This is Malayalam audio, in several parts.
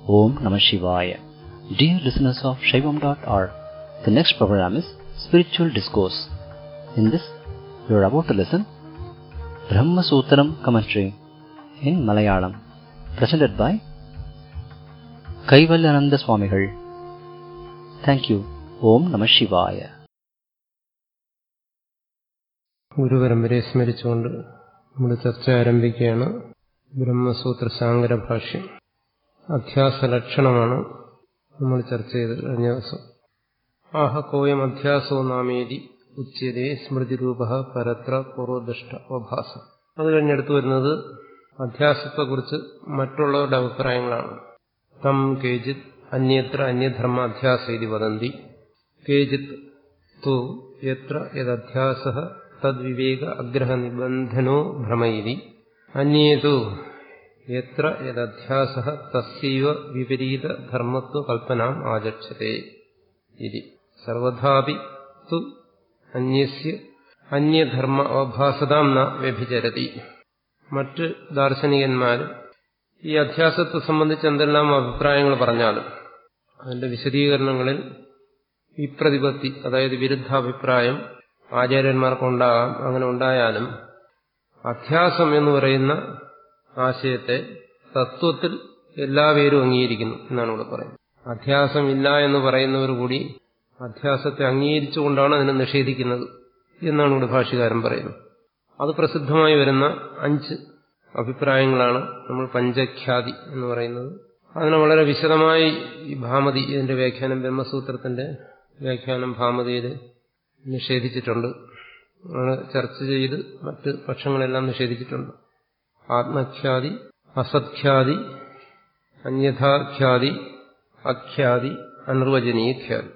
Om Namah Shivaya. Dear listeners of Shaivam.org, the next program is Spiritual Discourse. In this, you are about to listen Brahma Sutram commentary in Malayalam, presented by Kaivalyananda Swamigal. Thank you. Om Namah Shivaya. ഗുരുപരമ്പരയെ സ്മരിച്ചുകൊണ്ട് നമ്മുടെ ചർച്ച ആരംഭിക്കുകയാണ് ബ്രഹ്മസൂത്ര സാങ്കര ഭാഷ്യം അധ്യാസ ലക്ഷണമാണ് നമ്മൾ ചർച്ച ചെയ്തത് കഴിഞ്ഞ ദിവസം ആഹ കോയം അധ്യാസോ നാമേരി ഉച്യതേ സ്മൃതിരൂപ പരത്ര പൂർവദൃഷ്ട അവഭാസ അത് കഴിഞ്ഞെടുത്തു വരുന്നത് അധ്യാസത്തെക്കുറിച്ച് മറ്റുള്ളവരുടെ അഭിപ്രായങ്ങളാണ് തം കേജിത് അന്യത്ര അന്യധർമ്മ അധ്യാസ ഇതി വദന്തി കേജിത് തു യത്ര യദധ്യാസ തദ്വിവേക അഗ്രഹ നിബന്ധനോ ഭ്രമയിതി അന്യേതു യത്ര യദധ്യാസ തസ്യൈവ വിപരീത ധർമ്മത്വ കൽപ്പനാം ആചക്ഷത്തെ ഇതി സർവഥാപി തു അന്യസ്യ അന്യധർമ്മ അവഭാസതാം ന വ്യഭിചരതി മറ്റ് ദാർശനികന്മാർ ഈ അധ്യാസത്തെ സംബന്ധിച്ച് എന്തെല്ലാം അഭിപ്രായങ്ങൾ പറഞ്ഞാലും അതിന്റെ വിശദീകരണങ്ങളിൽ വിപ്രതിപത്തി അതായത് വിരുദ്ധാഭിപ്രായം ആചാര്യന്മാർക്കുണ്ടാകാം അങ്ങനെ ഉണ്ടായാലും അധ്യാസം എന്ന് പറയുന്ന ആശയത്തെ തത്വത്തിൽ എല്ലാവരും അംഗീകരിക്കുന്നു എന്നാണ് ഇവിടെ പറയുന്നത് അധ്യാസം ഇല്ല എന്ന് പറയുന്നവർ കൂടി അധ്യാസത്തെ അംഗീകരിച്ചുകൊണ്ടാണ് അതിനെ നിഷേധിക്കുന്നത് എന്നാണ് ഇവിടെ ഭാഷ്യകാരൻ പറയുന്നത് അത് പ്രസിദ്ധമായി വരുന്ന അഞ്ച് അഭിപ്രായങ്ങളാണ് നമ്മൾ പഞ്ചഖ്യാതി എന്ന് പറയുന്നത് അതിനെ വളരെ വിശദമായി ഈ ഭാമതി ഇതിന്റെ വ്യാഖ്യാനം ബ്രഹ്മസൂത്രത്തിന്റെ വ്യാഖ്യാനം ഭാമതിയിൽ നിഷേധിച്ചിട്ടുണ്ട് അങ്ങനെ ചർച്ച ചെയ്ത് മറ്റ് പക്ഷങ്ങളെല്ലാം നിഷേധിച്ചിട്ടുണ്ട് ആത്മഖ്യാതി അസത്ഖ്യാതി അന്യഥാഖ്യാതി അഖ്യാതി അനിർവചനീയ ഖ്യാതി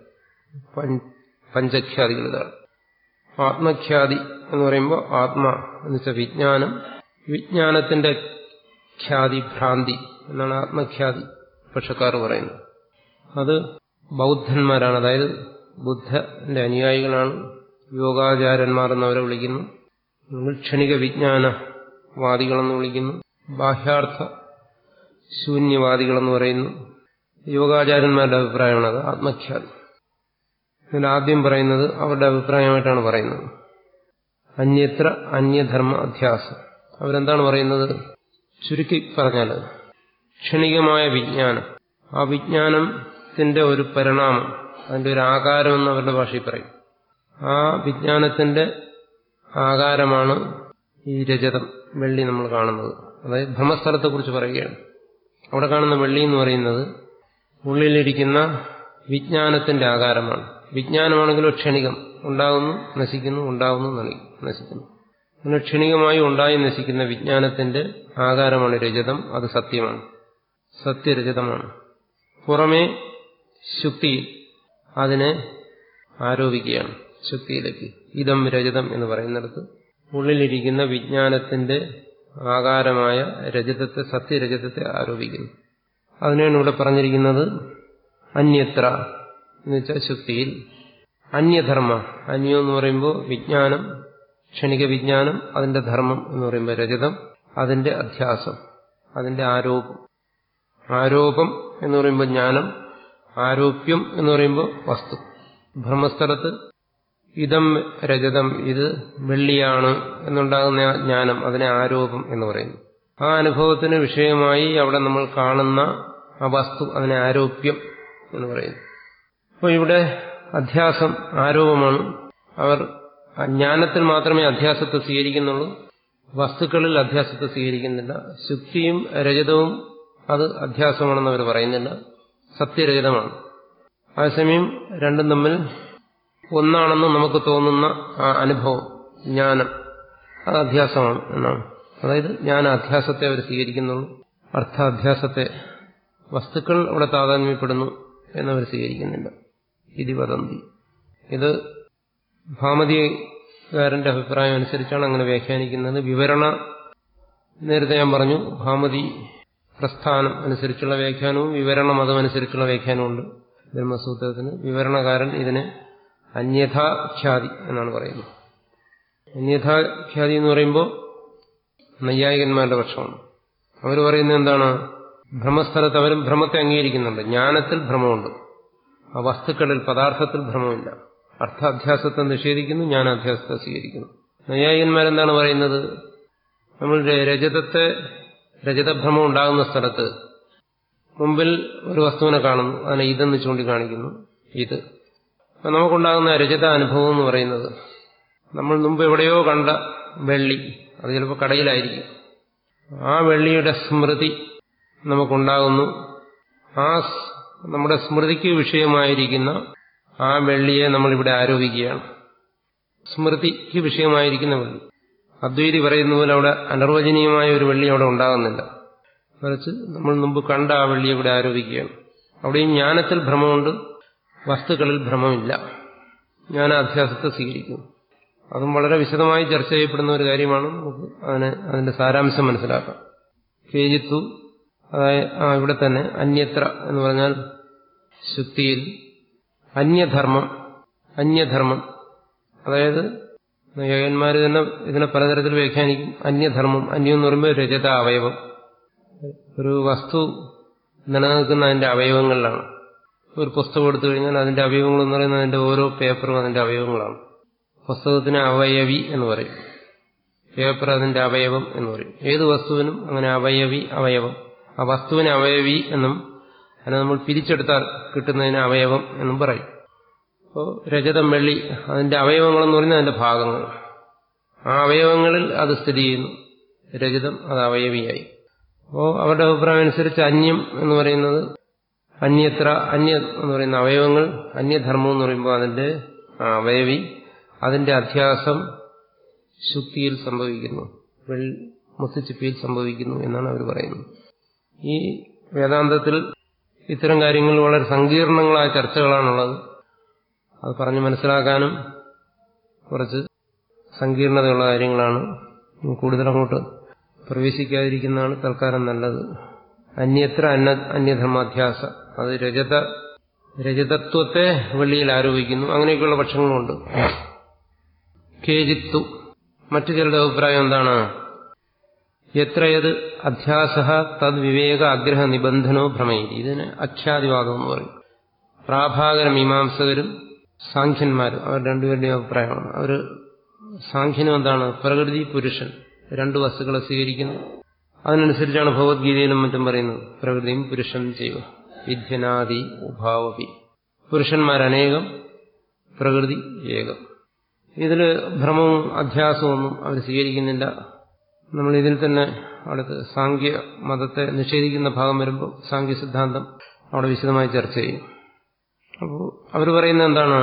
പഞ്ചഖ്യാതികൾ ഇതാണ് ആത്മഖ്യാതി എന്ന് പറയുമ്പോൾ ആത്മ എന്ന് വെച്ചാൽ വിജ്ഞാനം വിജ്ഞാനത്തിന്റെ ഖ്യാതി ഭ്രാന്തി എന്നാണ് ആത്മഖ്യാതി പക്ഷക്കാർ പറയുന്നത് അത് ബൗദ്ധന്മാരാണ് അതായത് ബുദ്ധന്റെ അനുയായികളാണ് യോഗാചാര്യന്മാർ എന്നവരെ വിളിക്കുന്നു ക്ഷണിക വിജ്ഞാനവാദികളെന്ന് വിളിക്കുന്നു ബാഹ്യാർത്ഥ ശൂന്യവാദികളെന്ന് പറയുന്നു യോഗാചാര്യന്മാരുടെ അഭിപ്രായമാണ് അത് ആത്മഖ്യാതി ഇതിൽ ആദ്യം പറയുന്നത് അവരുടെ അഭിപ്രായമായിട്ടാണ് പറയുന്നത് അന്യത്ര അന്യധർമ്മ അധ്യാസം അവരെന്താണ് പറയുന്നത് ചുരുക്കി പറഞ്ഞാൽ ക്ഷണികമായ വിജ്ഞാനം ആ വിജ്ഞാനത്തിന്റെ ഒരു പരിണാമം അതിന്റെ ഒരു ആകാരം എന്ന് അവരുടെ ഭാഷയിൽ പറയും ആ വിജ്ഞാനത്തിന്റെ ആകാരമാണ് ഈ രജതം വെള്ളി നമ്മൾ കാണുന്നത് അതായത് ബ്രഹ്മസ്ഥലത്തെക്കുറിച്ച് പറയുകയാണ് അവിടെ കാണുന്ന വെള്ളി എന്ന് പറയുന്നത് ഉള്ളിലിരിക്കുന്ന വിജ്ഞാനത്തിന്റെ ആകാരമാണ് വിജ്ഞാനമാണെങ്കിലോ ക്ഷണികം ഉണ്ടാകുന്നു നശിക്കുന്നു ഉണ്ടാകുന്നു നശിക്കുന്നു അങ്ങനെ ക്ഷണികമായി ഉണ്ടായി നശിക്കുന്ന വിജ്ഞാനത്തിന്റെ ആകാരമാണ് രജതം അത് സത്യമാണ് സത്യരജതമാണ് പുറമേ ശുക്തിയിൽ അതിനെ ആരോപിക്കുകയാണ് ശുക്തിയിലേക്ക് ഇതം രജതം എന്ന് പറയുന്നിടത്ത് ഉള്ളിലിരിക്കുന്ന വിജ്ഞാനത്തിന്റെ ആകാരമായ രജതത്തെ സത്യരജതത്തെ ആരോപിക്കുന്നു അതിനാണ് ഇവിടെ പറഞ്ഞിരിക്കുന്നത് അന്യത്ര എന്ന് വെച്ചാൽ ശുക്തിയിൽ അന്യധർമ്മ അന്യം എന്ന് പറയുമ്പോൾ വിജ്ഞാനം ക്ഷണിക വിജ്ഞാനം അതിന്റെ ധർമ്മം എന്ന് പറയുമ്പോൾ രജതം അതിന്റെ അധ്യാസം അതിന്റെ ആരോപം ആരോപം എന്ന് പറയുമ്പോൾ ജ്ഞാനം ആരോപ്യം എന്ന് പറയുമ്പോൾ വസ്തു ബ്രഹ്മസ്ഥലത്ത് ഇതം രജതം ഇത് വെള്ളിയാണ് എന്നുണ്ടാകുന്ന ജ്ഞാനം അതിനെ ആരോപം എന്ന് പറയുന്നു ആ അനുഭവത്തിന് വിഷയമായി അവിടെ നമ്മൾ കാണുന്ന ആ വസ്തു അതിനെ ആരോപ്യം എന്ന് പറയുന്നു അപ്പോൾ ഇവിടെ അധ്യാസം ആരോപമാണ് അവർ ജ്ഞാനത്തിൽ മാത്രമേ അധ്യാസത്തെ സ്വീകരിക്കുന്നുള്ളൂ വസ്തുക്കളിൽ അധ്യാസത്തെ സ്വീകരിക്കുന്നില്ല ശുക്തിയും രജതവും അത് അധ്യാസമാണെന്ന് അവർ പറയുന്നില്ല സത്യരഹിതമാണ് അതേസമയം രണ്ടും തമ്മിൽ ഒന്നാണെന്ന് നമുക്ക് തോന്നുന്ന ആ അനുഭവം ജ്ഞാനം അത് അധ്യാസമാണ് എന്നാണ് അതായത് ജ്ഞാന അധ്യാസത്തെ അവർ സ്വീകരിക്കുന്നുള്ളൂ അർത്ഥാധ്യാസത്തെ വസ്തുക്കൾ അവിടെ താതാത്മ്യപ്പെടുന്നു എന്നവർ സ്വീകരിക്കുന്നില്ല ഇതി വദന്തി ഇത് ഭാമതികാരന്റെ അഭിപ്രായം അനുസരിച്ചാണ് അങ്ങനെ വ്യാഖ്യാനിക്കുന്നത് വിവരണ നേരത്തെ ഞാൻ പറഞ്ഞു ഭാമതി പ്രസ്ഥാനം അനുസരിച്ചുള്ള വ്യാഖ്യാനവും വിവരണ മതം അനുസരിച്ചുള്ള വ്യാഖ്യാനമുണ്ട് ബ്രഹ്മസൂത്രത്തിന് വിവരണകാരൻ ഇതിനെ അന്യഥാഖ്യാതി എന്നാണ് പറയുന്നത് അന്യഥാഖ്യാതി എന്ന് പറയുമ്പോൾ നൈയായികന്മാരുടെ പക്ഷമാണ് അവർ പറയുന്നത് എന്താണ് ഭ്രമസ്ഥലത്ത് അവരും ഭ്രമത്തെ അംഗീകരിക്കുന്നുണ്ട് ജ്ഞാനത്തിൽ ഭ്രമമുണ്ട് ആ വസ്തുക്കളിൽ പദാർത്ഥത്തിൽ ഭ്രമമില്ല അർത്ഥാധ്യാസത്തെ നിഷേധിക്കുന്നു ജ്ഞാനാധ്യാസത്തെ സ്വീകരിക്കുന്നു നൈയായികന്മാരെന്താണ് പറയുന്നത് നമ്മൾ രജതത്തെ രജതഭ്രമം ഉണ്ടാകുന്ന സ്ഥലത്ത് മുമ്പിൽ ഒരു വസ്തുവിനെ കാണുന്നു അതിനെ ഇതെന്ന് ചൂണ്ടിക്കാണിക്കുന്നു ഇത് അപ്പൊ നമുക്കുണ്ടാകുന്ന രജത അനുഭവം എന്ന് പറയുന്നത് നമ്മൾ മുമ്പ് എവിടെയോ കണ്ട വെള്ളി അത് ചിലപ്പോൾ കടയിലായിരിക്കും ആ വെള്ളിയുടെ സ്മൃതി നമുക്കുണ്ടാകുന്നു ആ നമ്മുടെ സ്മൃതിക്ക് വിഷയമായിരിക്കുന്ന ആ വെള്ളിയെ നമ്മളിവിടെ ആരോപിക്കുകയാണ് സ്മൃതിക്ക് വിഷയമായിരിക്കുന്ന വെള്ളി അദ്വൈതി പറയുന്ന പോലെ അവിടെ അനർവചനീയമായ ഒരു വെള്ളി അവിടെ ഉണ്ടാകുന്നില്ല മറിച്ച് നമ്മൾ മുമ്പ് കണ്ട ആ വെള്ളി ഇവിടെ ആരോപിക്കുകയാണ് അവിടെയും ജ്ഞാനത്തിൽ ഭ്രമമുണ്ട് വസ്തുക്കളിൽ ഭ്രമമില്ല ജ്ഞാനാധ്യാസത്തെ സ്വീകരിക്കുന്നു അതും വളരെ വിശദമായി ചർച്ച ചെയ്യപ്പെടുന്ന ഒരു കാര്യമാണ് നമുക്ക് അതിന് അതിന്റെ സാരാംശം മനസ്സിലാക്കാം കേജിത്തു അതായത് ആ ഇവിടെ തന്നെ അന്യത്ര എന്ന് പറഞ്ഞാൽ ശുദ്ധിയിൽ അന്യധർമ്മം അന്യധർമ്മം അതായത് യോഗന്മാർ തന്നെ ഇതിനെ പലതരത്തിൽ വ്യാഖ്യാനിക്കും അന്യധർമ്മം അന്യം എന്ന് പറയുമ്പോൾ രജത അവയവം ഒരു വസ്തു നിലനിൽക്കുന്ന അതിന്റെ അവയവങ്ങളിലാണ് ഒരു പുസ്തകം എടുത്തു കഴിഞ്ഞാൽ അതിന്റെ അവയവങ്ങൾ എന്ന് പറയുന്നത് അതിന്റെ ഓരോ പേപ്പറും അതിന്റെ അവയവങ്ങളാണ് പുസ്തകത്തിന് അവയവി എന്ന് പറയും പേപ്പർ അതിന്റെ അവയവം എന്ന് പറയും ഏത് വസ്തുവിനും അങ്ങനെ അവയവി അവയവം ആ വസ്തുവിനെ അവയവി എന്നും അതിനെ നമ്മൾ പിരിച്ചെടുത്താൽ കിട്ടുന്നതിന് അവയവം എന്നും പറയും അപ്പോൾ രജതം വെള്ളി അതിന്റെ അവയവങ്ങളെന്ന് പറയുന്നത് അതിന്റെ ഭാഗങ്ങൾ ആ അവയവങ്ങളിൽ അത് സ്ഥിതി ചെയ്യുന്നു രജതം അത് അവയവിയായി അപ്പോൾ അവരുടെ അഭിപ്രായം അനുസരിച്ച് അന്യം എന്ന് പറയുന്നത് അന്യത്ര അന്യ എന്ന് പറയുന്ന അവയവങ്ങൾ അന്യധർമ്മം എന്ന് പറയുമ്പോൾ അതിന്റെ അവയവി അതിന്റെ അധ്യാസം ശുദ്ധിയിൽ സംഭവിക്കുന്നു മുത്തുച്ചിപ്പിയിൽ സംഭവിക്കുന്നു എന്നാണ് അവർ പറയുന്നത് ഈ വേദാന്തത്തിൽ ഇത്തരം കാര്യങ്ങൾ വളരെ സങ്കീർണങ്ങളായ ചർച്ചകളാണുള്ളത് അത് പറഞ്ഞ് മനസ്സിലാക്കാനും കുറച്ച് സങ്കീർണതയുള്ള കാര്യങ്ങളാണ് കൂടുതൽ അങ്ങോട്ട് പ്രവേശിക്കാതിരിക്കുന്നതാണ് തൽക്കാലം നല്ലത് അന്യത്ര അന്ന അന്യധർമാധ്യാസ അത് രജത രജതത്വത്തെ വെള്ളിയിൽ ആരോപിക്കുന്നു അങ്ങനെയൊക്കെയുള്ള പക്ഷങ്ങളുണ്ട് കേജിത്തു മറ്റു ചിലരുടെ അഭിപ്രായം എന്താണ് എത്രയത് അധ്യാസ തദ് വിവേക ആഗ്രഹ നിബന്ധനോ ഭ്രമയിരി ഇതിന് അഖ്യാതിവാദം എന്ന് പറയും പ്രാഭാകര മീമാംസകരും സാഖ്യന്മാരും അവർ രണ്ടുപേരുടെയും അഭിപ്രായമാണ് അവർ സാഖ്യനും എന്താണ് പ്രകൃതി പുരുഷൻ രണ്ടു വസ്തുക്കളെ സ്വീകരിക്കുന്നു അതിനനുസരിച്ചാണ് ഭഗവത്ഗീതയിലും മറ്റും പറയുന്നത് പ്രകൃതിയും പുരുഷൻ ചെയ്യുക വിദ്യനാദി ഉഭാവപി പുരുഷന്മാരനേകം പ്രകൃതി ഏകം ഇതിൽ ഭ്രമവും അധ്യാസവും ഒന്നും അവർ സ്വീകരിക്കുന്നില്ല നമ്മൾ ഇതിൽ തന്നെ അടുത്ത് സാങ്ക്യ മതത്തെ നിഷേധിക്കുന്ന ഭാഗം വരുമ്പോൾ സാങ്ക്യ സിദ്ധാന്തം അവിടെ വിശദമായി ചർച്ച ചെയ്യും അപ്പോൾ അവർ പറയുന്നത് എന്താണ്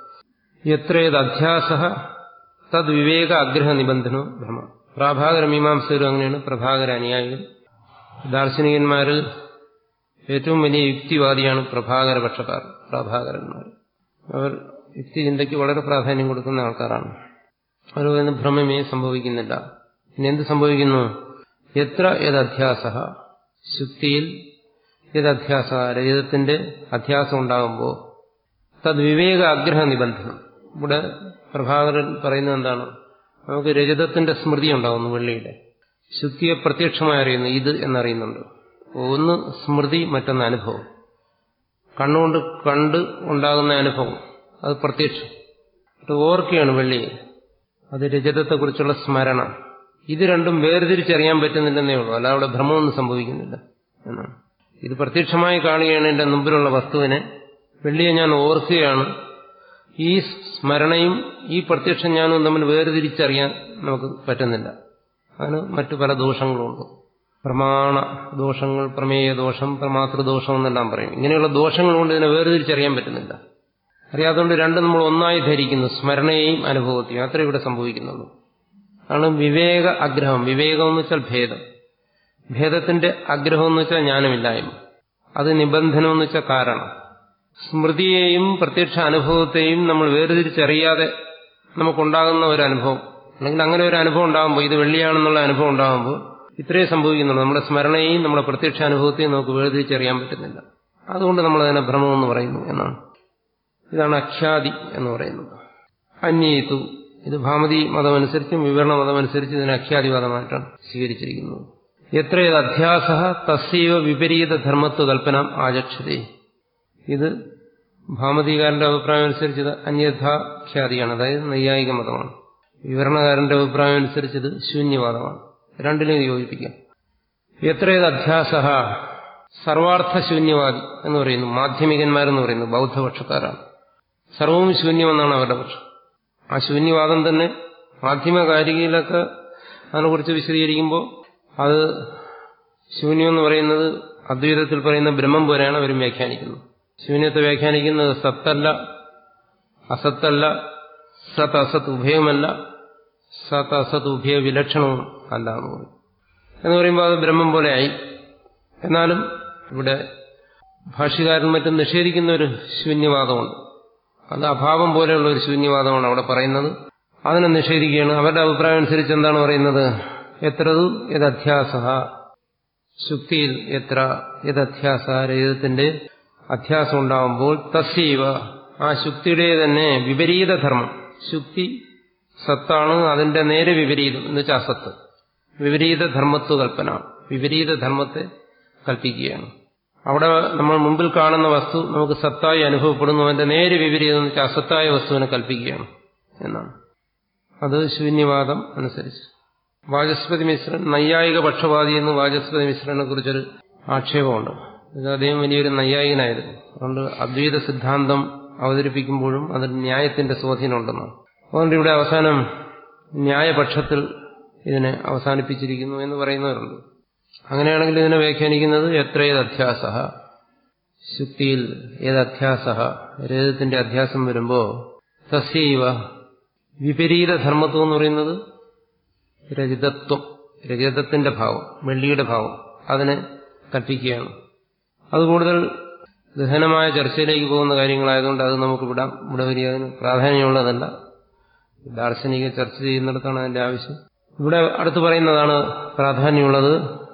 എത്രയത് അധ്യാസ തദ് വിവേക ആഗ്രഹ നിബന്ധനോ ഭ്രമ പ്രാഭാകര മീമാംസകരും അങ്ങനെയാണ് പ്രഭാകര അനുയായികൾ ദാർശനികന്മാരിൽ ഏറ്റവും വലിയ യുക്തിവാദിയാണ് പ്രഭാകര പക്ഷക്കാർ പ്രഭാകരന്മാർ അവർ യുക്തിചിന്തയ്ക്ക് വളരെ പ്രാധാന്യം കൊടുക്കുന്ന ആൾക്കാരാണ് അവർ പറയുന്ന ഭ്രമമേ സംഭവിക്കുന്നില്ല പിന്നെ എന്ത് സംഭവിക്കുന്നു എത്ര യഥധ്യാസ ശുദ്ധിയിൽ യഥധ്യാസ രജതത്തിന്റെ അധ്യാസം ഉണ്ടാകുമ്പോൾ തദ് വിവേക ആഗ്രഹ നിബന്ധനം ഇവിടെ പ്രഭാകരൻ പറയുന്നത് എന്താണ് നമുക്ക് രജതത്തിന്റെ സ്മൃതി ഉണ്ടാകുന്നു വെള്ളിയുടെ ശുദ്ധിയെ പ്രത്യക്ഷമായി അറിയുന്നു ഇത് എന്നറിയുന്നുണ്ട് ഒന്ന് സ്മൃതി മറ്റൊന്ന് അനുഭവം കണ്ണുകൊണ്ട് കണ്ട് ഉണ്ടാകുന്ന അനുഭവം അത് പ്രത്യക്ഷം ഓർക്കുകയാണ് വെള്ളി അത് രജതത്തെക്കുറിച്ചുള്ള സ്മരണ ഇത് രണ്ടും വേർതിരിച്ചറിയാൻ പറ്റുന്നില്ലെന്നേ ഉള്ളൂ അല്ല അവിടെ ഭ്രമമൊന്നും സംഭവിക്കുന്നില്ല എന്നാണ് ഇത് പ്രത്യക്ഷമായി കാണുകയാണ് എന്റെ മുമ്പിലുള്ള വസ്തുവിനെ വെള്ളിയെ ഞാൻ ഓർക്കുകയാണ് ഈ സ്മരണയും ഈ പ്രത്യക്ഷ ജ്ഞാനവും തമ്മിൽ വേർതിരിച്ചറിയാൻ നമുക്ക് പറ്റുന്നില്ല അതിന് മറ്റു പല ദോഷങ്ങളുണ്ട് പ്രമാണ ദോഷങ്ങൾ പ്രമേയ ദോഷം പ്രമാതൃദോഷം എന്നെല്ലാം പറയും ഇങ്ങനെയുള്ള ദോഷങ്ങൾ കൊണ്ട് ഇതിനെ വേർതിരിച്ചറിയാൻ പറ്റുന്നില്ല അറിയാതുകൊണ്ട് രണ്ടും നമ്മൾ ഒന്നായി ധരിക്കുന്നു സ്മരണയെയും അനുഭവത്തെയും അത്ര ഇവിടെ സംഭവിക്കുന്നുള്ളൂ ആണ് വിവേക ആഗ്രഹം വിവേകം എന്ന് വെച്ചാൽ ഭേദം ഭേദത്തിന്റെ ആഗ്രഹം എന്ന് വെച്ചാൽ ജ്ഞാനമില്ലായ്മ അത് നിബന്ധനം എന്ന് വെച്ചാൽ കാരണം സ്മൃതിയെയും പ്രത്യക്ഷ അനുഭവത്തെയും നമ്മൾ വേർതിരിച്ചറിയാതെ നമുക്കുണ്ടാകുന്ന ഒരു അനുഭവം അല്ലെങ്കിൽ അങ്ങനെ ഒരു അനുഭവം ഉണ്ടാകുമ്പോൾ ഇത് വെള്ളിയാണെന്നുള്ള അനുഭവം ഉണ്ടാകുമ്പോൾ ഇത്രയേ സംഭവിക്കുന്നുള്ളൂ നമ്മുടെ സ്മരണയെയും നമ്മുടെ പ്രത്യക്ഷ അനുഭവത്തെയും നമുക്ക് വേർതിരിച്ചറിയാൻ പറ്റുന്നില്ല അതുകൊണ്ട് നമ്മൾ അതിനെ ഭ്രമം എന്ന് പറയുന്നു എന്നാണ് ഇതാണ് അഖ്യാതി എന്ന് പറയുന്നത് അന്യയിത്തു ഇത് ഭാമതി മതമനുസരിച്ചും വിവരണ മതമനുസരിച്ചും ഇതിനെ അഖ്യാതിവാദമായിട്ടാണ് സ്വീകരിച്ചിരിക്കുന്നത് എത്ര അധ്യാസ തസ്സീവ വിപരീത ധർമ്മത്വ കൽപ്പന ആചക്ഷതേ ഇത് ഭാമതികാരന്റെ അഭിപ്രായം അനുസരിച്ച് ഇത് അന്യഥാഖ്യാതിയാണ് അതായത് നൈയായിക മതമാണ് വിവരണകാരന്റെ അഭിപ്രായം അനുസരിച്ച് ഇത് ശൂന്യവാദമാണ് രണ്ടിനെയും യോജിപ്പിക്കാം എത്രയത് അധ്യാസ സർവാർത്ഥശൂന്യവാദി എന്ന് പറയുന്നു മാധ്യമികന്മാരെന്ന് പറയുന്നു ബൗദ്ധപക്ഷക്കാരാണ് സർവവും ശൂന്യമെന്നാണ് അവരുടെ പക്ഷം ആ ശൂന്യവാദം തന്നെ മാധ്യമകാരികയിലൊക്കെ അതിനെക്കുറിച്ച് വിശദീകരിക്കുമ്പോൾ അത് ശൂന്യം എന്ന് പറയുന്നത് അദ്വൈതത്തിൽ പറയുന്ന ബ്രഹ്മം പോലെയാണ് അവരും വ്യാഖ്യാനിക്കുന്നത് ശൂന്യത്തെ വ്യാഖ്യാനിക്കുന്നത് സത്തല്ല അസത്തല്ല സത് അസത്ത് ഉഭയമല്ല സത് അസത്ത് ഉഭയ വിലക്ഷണവും അല്ല എന്ന് പറയും എന്ന് പറയുമ്പോൾ അത് ബ്രഹ്മം പോലെയായി എന്നാലും ഇവിടെ ഭാഷ്യകാരൻ മറ്റും നിഷേധിക്കുന്ന ഒരു ശൂന്യവാദമുണ്ട് അത് അഭാവം പോലെയുള്ള ഒരു ശൂന്യവാദമാണ് അവിടെ പറയുന്നത് അതിനെ നിഷേധിക്കുകയാണ് അവരുടെ അഭിപ്രായം അനുസരിച്ച് എന്താണ് പറയുന്നത് എത്രതു യഥ്യാസ ശുക്തിയിൽ എത്ര യഥ്യാസ രഹിതത്തിന്റെ അധ്യാസം ഉണ്ടാവുമ്പോൾ തസ്സീവ ആ ശുക്തിയുടെ തന്നെ വിപരീത ധർമ്മം ശുക്തി സത്താണ് അതിന്റെ നേരെ വിപരീതം എന്ന് വെച്ചാൽ അസത്ത് വിപരീത ധർമ്മത്വ കൽപ്പന വിപരീത ധർമ്മത്തെ കൽപ്പിക്കുകയാണ് അവിടെ നമ്മൾ മുമ്പിൽ കാണുന്ന വസ്തു നമുക്ക് സത്തായി അനുഭവപ്പെടുന്നു അതിന്റെ നേരെ വിപരീതം എന്ന് വെച്ചാൽ അസത്തായ വസ്തുവിനെ കൽപ്പിക്കുകയാണ് എന്നാണ് അത് ശൂന്യവാദം അനുസരിച്ച് വാചസ്പതി മിശ്രൻ നൈയായിക പക്ഷപാതി എന്ന് വാചസ്പതി മിശ്രനെ കുറിച്ചൊരു ആക്ഷേപമുണ്ട് ഇത് അദ്ദേഹം വലിയൊരു നൈയായികനായിരുന്നു അതുകൊണ്ട് അദ്വൈത സിദ്ധാന്തം അവതരിപ്പിക്കുമ്പോഴും അതിൽ ന്യായത്തിന്റെ സ്വാധീനമുണ്ടെന്നാണ് അതുകൊണ്ട് ഇവിടെ അവസാനം ന്യായപക്ഷത്തിൽ ഇതിനെ അവസാനിപ്പിച്ചിരിക്കുന്നു എന്ന് പറയുന്നവരുണ്ട് അങ്ങനെയാണെങ്കിൽ ഇതിനെ വ്യാഖ്യാനിക്കുന്നത് എത്രയത് അധ്യാസ ശുക്തിയിൽ ഏത് അധ്യാസ രജതത്തിന്റെ അധ്യാസം വരുമ്പോ തസ്യവ വിപരീത ധർമ്മത്വം എന്ന് പറയുന്നത് രജിതത്വം രജതത്തിന്റെ ഭാവം വെള്ളിയുടെ ഭാവം അതിനെ കൽപ്പിക്കുകയാണ് അത് കൂടുതൽ ഗഹനമായ ചർച്ചയിലേക്ക് പോകുന്ന കാര്യങ്ങളായതുകൊണ്ട് അത് നമുക്ക് വിടാം ഇവിടെ വലിയ അതിന് പ്രാധാന്യമുള്ളതല്ല ദാർശനിക ചർച്ച ചെയ്യുന്നിടത്താണ് അതിന്റെ ആവശ്യം ഇവിടെ അടുത്ത് പറയുന്നതാണ് പ്രാധാന്യമുള്ളത്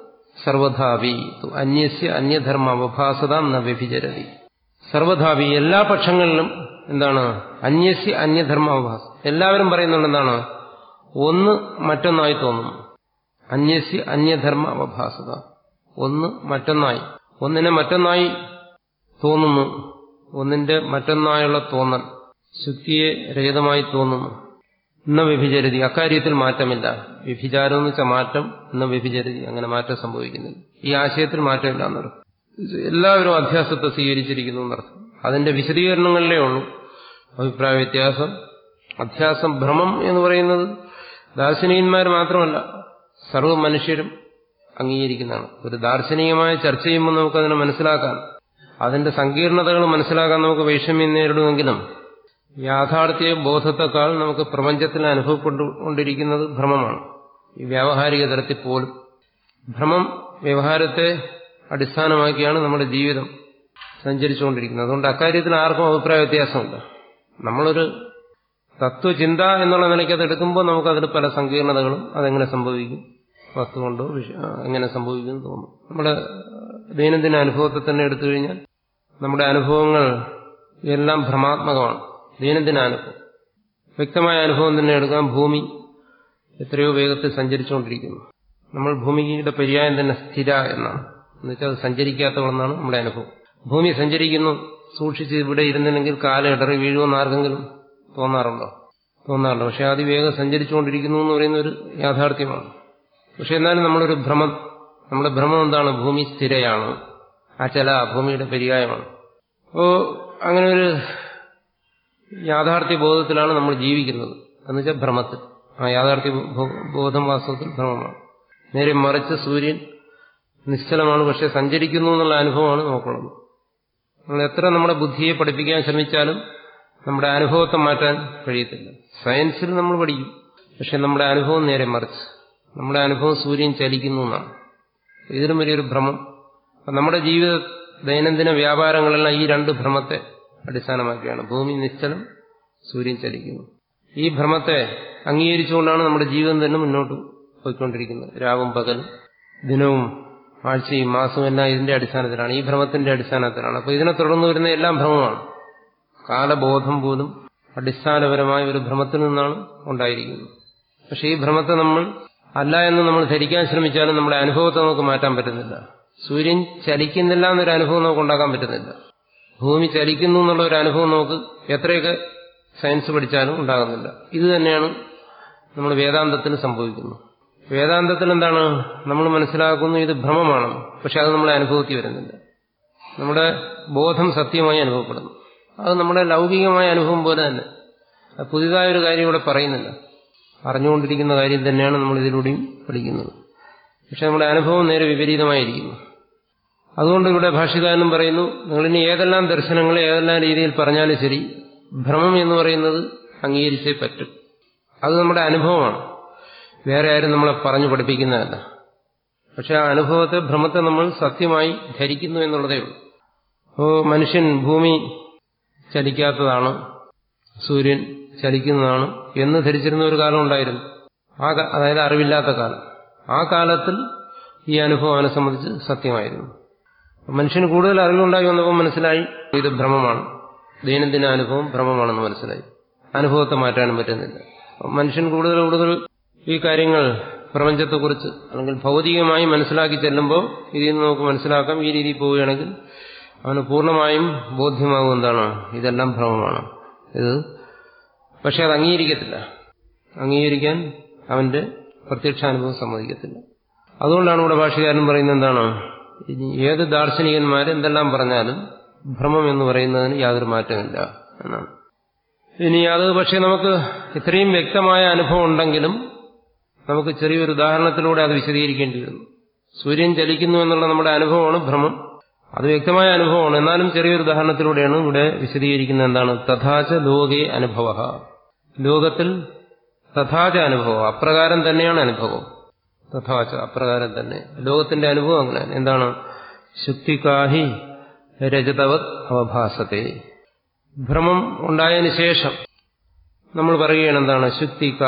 സർവധാവി അന്യസ്യ അന്യധർമ്മ അവഭാസത ന വ്യഭിചരതി സർവധാവി എല്ലാ പക്ഷങ്ങളിലും എന്താണ് അന്യസ്യ അന്യധർമ്മ അവഭാസം എല്ലാവരും പറയുന്നുണ്ട് എന്താണ് ഒന്ന് മറ്റൊന്നായി തോന്നുന്നു അന്യസ്യ അന്യധർമ്മ അവഭാസത ഒന്ന് മറ്റൊന്നായി ഒന്നിനെ മറ്റൊന്നായി തോന്നുന്നു ഒന്നിന്റെ മറ്റൊന്നായുള്ള തോന്നൽ ശുദ്ധിയെ രഹിതമായി തോന്നുന്നു ഇന്ന വ്യഭിചരതി അക്കാര്യത്തിൽ മാറ്റമില്ല വ്യഭിചാരം എന്ന് വെച്ചാൽ മാറ്റം ഇന്ന വ്യഭിചരതി അങ്ങനെ മാറ്റം സംഭവിക്കുന്നില്ല ഈ ആശയത്തിൽ മാറ്റമില്ല എന്നർത്ഥം എല്ലാവരും അധ്യാസത്തെ സ്വീകരിച്ചിരിക്കുന്നു എന്നർത്ഥം അതിന്റെ വിശദീകരണങ്ങളിലേ ഉള്ളൂ അഭിപ്രായ വ്യത്യാസം അധ്യാസം ഭ്രമം എന്ന് പറയുന്നത് ദാർശനികന്മാർ മാത്രമല്ല സർവ്വ മനുഷ്യരും അംഗീകരിക്കുന്നതാണ് ഒരു ദാർശനികമായ ചർച്ച ചെയ്യുമ്പോൾ നമുക്കതിനെ മനസ്സിലാക്കാൻ അതിന്റെ സങ്കീർണതകൾ മനസ്സിലാക്കാൻ നമുക്ക് വൈഷമ്യം നേരിടുമെങ്കിലും യാഥാർത്ഥ്യ ബോധത്തെക്കാൾ നമുക്ക് പ്രപഞ്ചത്തിൽ അനുഭവപ്പെട്ടുകൊണ്ടിരിക്കുന്നത് ഭ്രമമാണ് ഈ വ്യാവഹാരിക തലത്തിൽ പോലും ഭ്രമം വ്യവഹാരത്തെ അടിസ്ഥാനമാക്കിയാണ് നമ്മുടെ ജീവിതം സഞ്ചരിച്ചുകൊണ്ടിരിക്കുന്നത് അതുകൊണ്ട് അക്കാര്യത്തിൽ ആർക്കും അഭിപ്രായ വ്യത്യാസമില്ല നമ്മളൊരു തത്വചിന്ത എന്നുള്ള നിലയ്ക്ക് അത് എടുക്കുമ്പോൾ നമുക്കതിൽ പല സങ്കീർണതകളും അതെങ്ങനെ സംഭവിക്കും വസ്തു കൊണ്ടോ എങ്ങനെ സംഭവിക്കും തോന്നും നമ്മുടെ ദൈനംദിന അനുഭവത്തെ തന്നെ എടുത്തു കഴിഞ്ഞാൽ നമ്മുടെ അനുഭവങ്ങൾ എല്ലാം ഭ്രമാത്മകമാണ് ദൈനംദിന അനുഭവം വ്യക്തമായ അനുഭവം തന്നെ എടുക്കാം ഭൂമി എത്രയോ വേഗത്തിൽ സഞ്ചരിച്ചുകൊണ്ടിരിക്കുന്നു നമ്മൾ ഭൂമിയുടെ പര്യായം തന്നെ സ്ഥിര എന്നാണ് എന്നുവെച്ചാൽ അത് സഞ്ചരിക്കാത്തവളെന്നാണ് നമ്മുടെ അനുഭവം ഭൂമി സഞ്ചരിക്കുന്നു സൂക്ഷിച്ച് ഇവിടെ ഇരുന്നില്ലെങ്കിൽ കാല ഇടറി വീഴുമെന്ന് ആർക്കെങ്കിലും തോന്നാറുണ്ടോ തോന്നാറുണ്ടോ പക്ഷെ അതിവേഗം സഞ്ചരിച്ചുകൊണ്ടിരിക്കുന്നു എന്ന് പറയുന്ന ഒരു യാഥാർത്ഥ്യമാണ് പക്ഷെ എന്നാലും നമ്മളൊരു ഭ്രമം നമ്മുടെ ഭ്രമം എന്താണ് ഭൂമി സ്ഥിരയാണ് ആ ചില ഭൂമിയുടെ പര്യായമാണ് അപ്പോ അങ്ങനെ ഒരു യാഥാർത്ഥ്യ ബോധത്തിലാണ് നമ്മൾ ജീവിക്കുന്നത് എന്നുവെച്ചാൽ ഭ്രമത്തിൽ ആ യാഥാർത്ഥ്യ ബോധം വാസ്തവത്തിൽ ഭ്രമമാണ് നേരെ മറിച്ച് സൂര്യൻ നിശ്ചലമാണ് പക്ഷെ സഞ്ചരിക്കുന്നു എന്നുള്ള അനുഭവമാണ് നമുക്കുള്ളത് നമ്മൾ എത്ര നമ്മുടെ ബുദ്ധിയെ പഠിപ്പിക്കാൻ ശ്രമിച്ചാലും നമ്മുടെ അനുഭവത്തെ മാറ്റാൻ കഴിയത്തില്ല സയൻസിൽ നമ്മൾ പഠിക്കും പക്ഷെ നമ്മുടെ അനുഭവം നേരെ മറിച്ച് നമ്മുടെ അനുഭവം സൂര്യൻ ചലിക്കുന്നു എന്നാണ് ഇതിലും വലിയൊരു ഭ്രമം നമ്മുടെ ജീവിത ദൈനംദിന വ്യാപാരങ്ങളെല്ലാം ഈ രണ്ട് ഭ്രമത്തെ അടിസ്ഥാനമാക്കിയാണ് ഭൂമി നിശ്ചലം സൂര്യൻ ചലിക്കുന്നു ഈ ഭ്രമത്തെ അംഗീകരിച്ചുകൊണ്ടാണ് നമ്മുടെ ജീവിതം തന്നെ മുന്നോട്ട് പോയിക്കൊണ്ടിരിക്കുന്നത് രാവും പകലും ദിനവും ആഴ്ചയും മാസവും എല്ലാം ഇതിന്റെ അടിസ്ഥാനത്തിലാണ് ഈ ഭ്രമത്തിന്റെ അടിസ്ഥാനത്തിലാണ് അപ്പൊ ഇതിനെ തുടർന്ന് വരുന്ന എല്ലാം ഭ്രമമാണ് കാലബോധം പോലും അടിസ്ഥാനപരമായ ഒരു ഭ്രമത്തിൽ നിന്നാണ് ഉണ്ടായിരിക്കുന്നത് പക്ഷെ ഈ ഭ്രമത്തെ നമ്മൾ അല്ല എന്ന് നമ്മൾ ധരിക്കാൻ ശ്രമിച്ചാലും നമ്മുടെ അനുഭവത്തെ നമുക്ക് മാറ്റാൻ പറ്റുന്നില്ല സൂര്യൻ ചലിക്കുന്നില്ല എന്നൊരു അനുഭവം നമുക്ക് ഉണ്ടാക്കാൻ പറ്റുന്നില്ല ഭൂമി ചലിക്കുന്നു എന്നുള്ള ഒരു അനുഭവം നമുക്ക് എത്രയൊക്കെ സയൻസ് പഠിച്ചാലും ഉണ്ടാകുന്നില്ല ഇത് തന്നെയാണ് നമ്മൾ വേദാന്തത്തിന് സംഭവിക്കുന്നത് വേദാന്തത്തിൽ എന്താണ് നമ്മൾ മനസ്സിലാക്കുന്നു ഇത് ഭ്രമമാണെന്ന് പക്ഷെ അത് നമ്മളെ അനുഭവത്തിൽ വരുന്നില്ല നമ്മുടെ ബോധം സത്യമായി അനുഭവപ്പെടുന്നു അത് നമ്മുടെ ലൗകികമായ അനുഭവം പോലെ തന്നെ അത് പുതിയതായ ഒരു കാര്യം ഇവിടെ പറയുന്നില്ല അറിഞ്ഞുകൊണ്ടിരിക്കുന്ന കാര്യം തന്നെയാണ് നമ്മൾ ഇതിലൂടെയും പഠിക്കുന്നത് പക്ഷെ നമ്മുടെ അനുഭവം നേരെ വിപരീതമായിരിക്കുന്നു അതുകൊണ്ട് ഇവിടെ ഭാഷ്യകാരനും പറയുന്നു നിങ്ങളിനി ഏതെല്ലാം ദർശനങ്ങൾ ഏതെല്ലാം രീതിയിൽ പറഞ്ഞാലും ശരി ഭ്രമം എന്ന് പറയുന്നത് അംഗീകരിച്ചേ പറ്റും അത് നമ്മുടെ അനുഭവമാണ് വേറെ ആരും നമ്മളെ പറഞ്ഞു പഠിപ്പിക്കുന്നതല്ല പക്ഷെ ആ അനുഭവത്തെ ഭ്രമത്തെ നമ്മൾ സത്യമായി ധരിക്കുന്നു എന്നുള്ളതേ ഉള്ളൂ അപ്പോൾ മനുഷ്യൻ ഭൂമി ചലിക്കാത്തതാണ് സൂര്യൻ ചലിക്കുന്നതാണ് എന്ന് ധരിച്ചിരുന്ന ഒരു കാലം ഉണ്ടായിരുന്നു ആ അതായത് അറിവില്ലാത്ത കാലം ആ കാലത്തിൽ ഈ അനുഭവം അവനെ സംബന്ധിച്ച് സത്യമായിരുന്നു മനുഷ്യന് കൂടുതൽ അറിവുണ്ടായി വന്നപ്പോൾ മനസ്സിലായി ഇത് ഭ്രമമാണ് ദൈനംദിന അനുഭവം ഭ്രമമാണെന്ന് മനസ്സിലായി അനുഭവത്തെ മാറ്റാനും പറ്റുന്നില്ല മനുഷ്യൻ കൂടുതൽ കൂടുതൽ ഈ കാര്യങ്ങൾ പ്രപഞ്ചത്തെക്കുറിച്ച് അല്ലെങ്കിൽ ഭൗതികമായി മനസ്സിലാക്കി ചെല്ലുമ്പോൾ ഇതിൽ നിന്ന് നമുക്ക് മനസ്സിലാക്കാം ഈ രീതിയിൽ പോവുകയാണെങ്കിൽ അവന് പൂർണ്ണമായും ബോധ്യമാകും എന്താണ് ഇതെല്ലാം ഭ്രമമാണ് ഇത് പക്ഷെ അത് അംഗീകരിക്കത്തില്ല അംഗീകരിക്കാൻ അവന്റെ പ്രത്യക്ഷാനുഭവം സമ്മതിക്കത്തില്ല അതുകൊണ്ടാണ് ഇവിടെ ഭാഷകാരൻ പറയുന്നത് എന്താണ് ഇനി ഏത് ദാർശനികന്മാർ എന്തെല്ലാം പറഞ്ഞാലും ഭ്രമം എന്ന് പറയുന്നതിന് യാതൊരു മാറ്റമില്ല എന്നാണ് ഇനി അത് പക്ഷെ നമുക്ക് ഇത്രയും വ്യക്തമായ അനുഭവം ഉണ്ടെങ്കിലും നമുക്ക് ചെറിയൊരു ഉദാഹരണത്തിലൂടെ അത് വിശദീകരിക്കേണ്ടി വരുന്നു സൂര്യൻ ചലിക്കുന്നു എന്നുള്ള നമ്മുടെ അനുഭവമാണ് ഭ്രമം അത് വ്യക്തമായ അനുഭവമാണ് എന്നാലും ചെറിയൊരു ഉദാഹരണത്തിലൂടെയാണ് ഇവിടെ വിശദീകരിക്കുന്നത് എന്താണ് തഥാച ലോകേ അനുഭവ ലോകത്തിൽ തഥാച അനുഭവം അപ്രകാരം തന്നെയാണ് അനുഭവം തഥാച അപ്രകാരം തന്നെ ലോകത്തിന്റെ അനുഭവം അങ്ങനെ എന്താണ് ശുക്തികാഹി രജതവത് അവഭാസത്തെ ഭ്രമം ഉണ്ടായതിനു ശേഷം നമ്മൾ പറയുകയാണ് എന്താണ് ശുക്തിക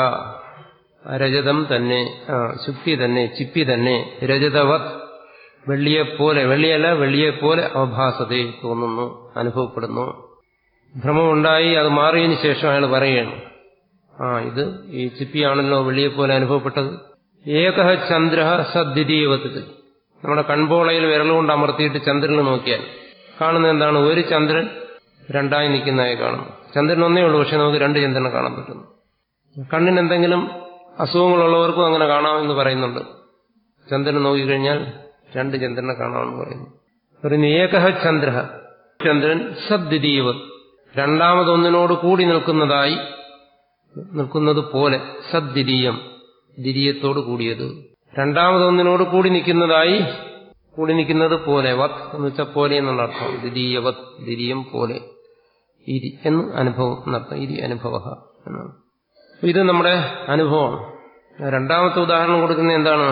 രജതം തന്നെ ശുക്തി തന്നെ ചിപ്പി തന്നെ രജതവത് വെള്ളിയെപ്പോലെ വെള്ളിയല്ല വെള്ളിയെപ്പോലെ അവഭാസത്തെ തോന്നുന്നു അനുഭവപ്പെടുന്നു ഭ്രമമുണ്ടായി അത് മാറിയതിനു ശേഷം അയാൾ പറയുകയാണ് ആ ഇത് ഈ ചിപ്പിയാണല്ലോ വെള്ളിയെപ്പോലെ അനുഭവപ്പെട്ടത് ഏക ചന്ദ്ര സദ്വിതീയവത്തിൽ നമ്മുടെ കൺപോളയിൽ വിരലുകൊണ്ട് അമർത്തിയിട്ട് ചന്ദ്രനെ നോക്കിയാൽ കാണുന്നത് എന്താണ് ഒരു ചന്ദ്രൻ രണ്ടായി നിൽക്കുന്നതായി കാണുന്നു ചന്ദ്രൻ ഒന്നേ ഉള്ളൂ പക്ഷെ നമുക്ക് രണ്ട് ചന്ദ്രനെ കാണാൻ പറ്റുന്നു കണ്ണിന് എന്തെങ്കിലും അസുഖങ്ങളുള്ളവർക്കും അങ്ങനെ കാണാമെന്ന് പറയുന്നുണ്ട് ചന്ദ്രനെ നോക്കിക്കഴിഞ്ഞാൽ രണ്ട് ചന്ദ്രനെ കാണാമെന്ന് പറയുന്നു പറയുന്നു ഏക ചന്ദ്ര ചന്ദ്രൻ സദ്വിതീയവ രണ്ടാമതൊന്നിനോട് കൂടി നിൽക്കുന്നതായി നിൽക്കുന്നത് പോലെ സദ്വിതീയം ദ്വിതീയത്തോട് കൂടിയത് രണ്ടാമതൊന്നിനോട് കൂടി നിൽക്കുന്നതായി കൂടി നിൽക്കുന്നത് പോലെ വത് എന്ന് വെച്ചാൽ പോലെ എന്നുള്ള അർത്ഥം ദ്വിതീയവത് ദ്വിതീയം പോലെ ഇരി എന്ന് അനുഭവം എന്നർത്ഥം ഇരി അനുഭവ എന്നാണ് ഇത് നമ്മുടെ അനുഭവമാണ് രണ്ടാമത്തെ ഉദാഹരണം കൊടുക്കുന്നത് എന്താണ്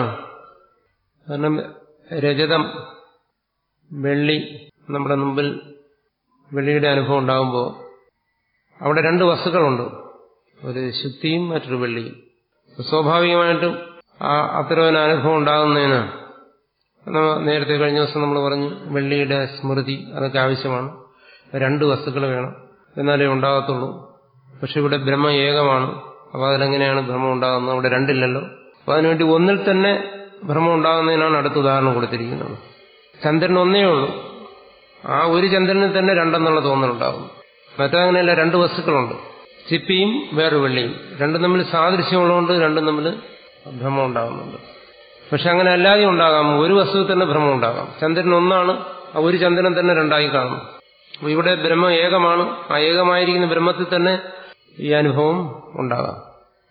കാരണം രജതം വെള്ളി നമ്മുടെ മുമ്പിൽ വെള്ളിയുടെ അനുഭവം ഉണ്ടാകുമ്പോൾ അവിടെ രണ്ട് വസ്തുക്കളുണ്ട് ഒരു ശുദ്ധിയും മറ്റൊരു വെള്ളിയും സ്വാഭാവികമായിട്ടും ആ അത്തരം ഒരു അനുഭവം ഉണ്ടാകുന്നതിന് നേരത്തെ കഴിഞ്ഞ ദിവസം നമ്മൾ പറഞ്ഞു വെള്ളിയുടെ സ്മൃതി അതൊക്കെ ആവശ്യമാണ് രണ്ട് വസ്തുക്കൾ വേണം എന്നാലേ ഉണ്ടാകത്തുള്ളൂ പക്ഷെ ഇവിടെ ബ്രഹ്മ ഏകമാണ് അപ്പോൾ അതിലെങ്ങനെയാണ് ഭ്രമം ഉണ്ടാകുന്നത് അവിടെ രണ്ടില്ലല്ലോ അപ്പോൾ അതിനുവേണ്ടി ഒന്നിൽ തന്നെ ഭ്രമം ഉണ്ടാകുന്നതിനാണ് അടുത്ത ഉദാഹരണം കൊടുത്തിരിക്കുന്നത് ചന്ദ്രൻ ഒന്നേ ഉള്ളൂ ആ ഒരു ചന്ദ്രനിൽ തന്നെ രണ്ടെന്നുള്ള തോന്നലുണ്ടാകുന്നു മറ്റങ്ങനെയല്ല രണ്ട് വസ്തുക്കളുണ്ട് ചിപ്പിയും വേറെ വെള്ളിയും രണ്ടും തമ്മിൽ സാദൃശ്യമുള്ളതുകൊണ്ട് രണ്ടും തമ്മിൽ ഭ്രമം ഉണ്ടാകുന്നുണ്ട് പക്ഷെ അങ്ങനെ അല്ലാതെ ഉണ്ടാകാം ഒരു വസ്തുവിൽ തന്നെ ഭ്രമം ഉണ്ടാകാം ചന്ദ്രൻ ഒന്നാണ് ആ ഒരു ചന്ദ്രൻ തന്നെ രണ്ടായി കാണും ഇവിടെ ബ്രഹ്മം ഏകമാണ് ആ ഏകമായിരിക്കുന്ന ബ്രഹ്മത്തിൽ തന്നെ ഈ അനുഭവം ഉണ്ടാകാം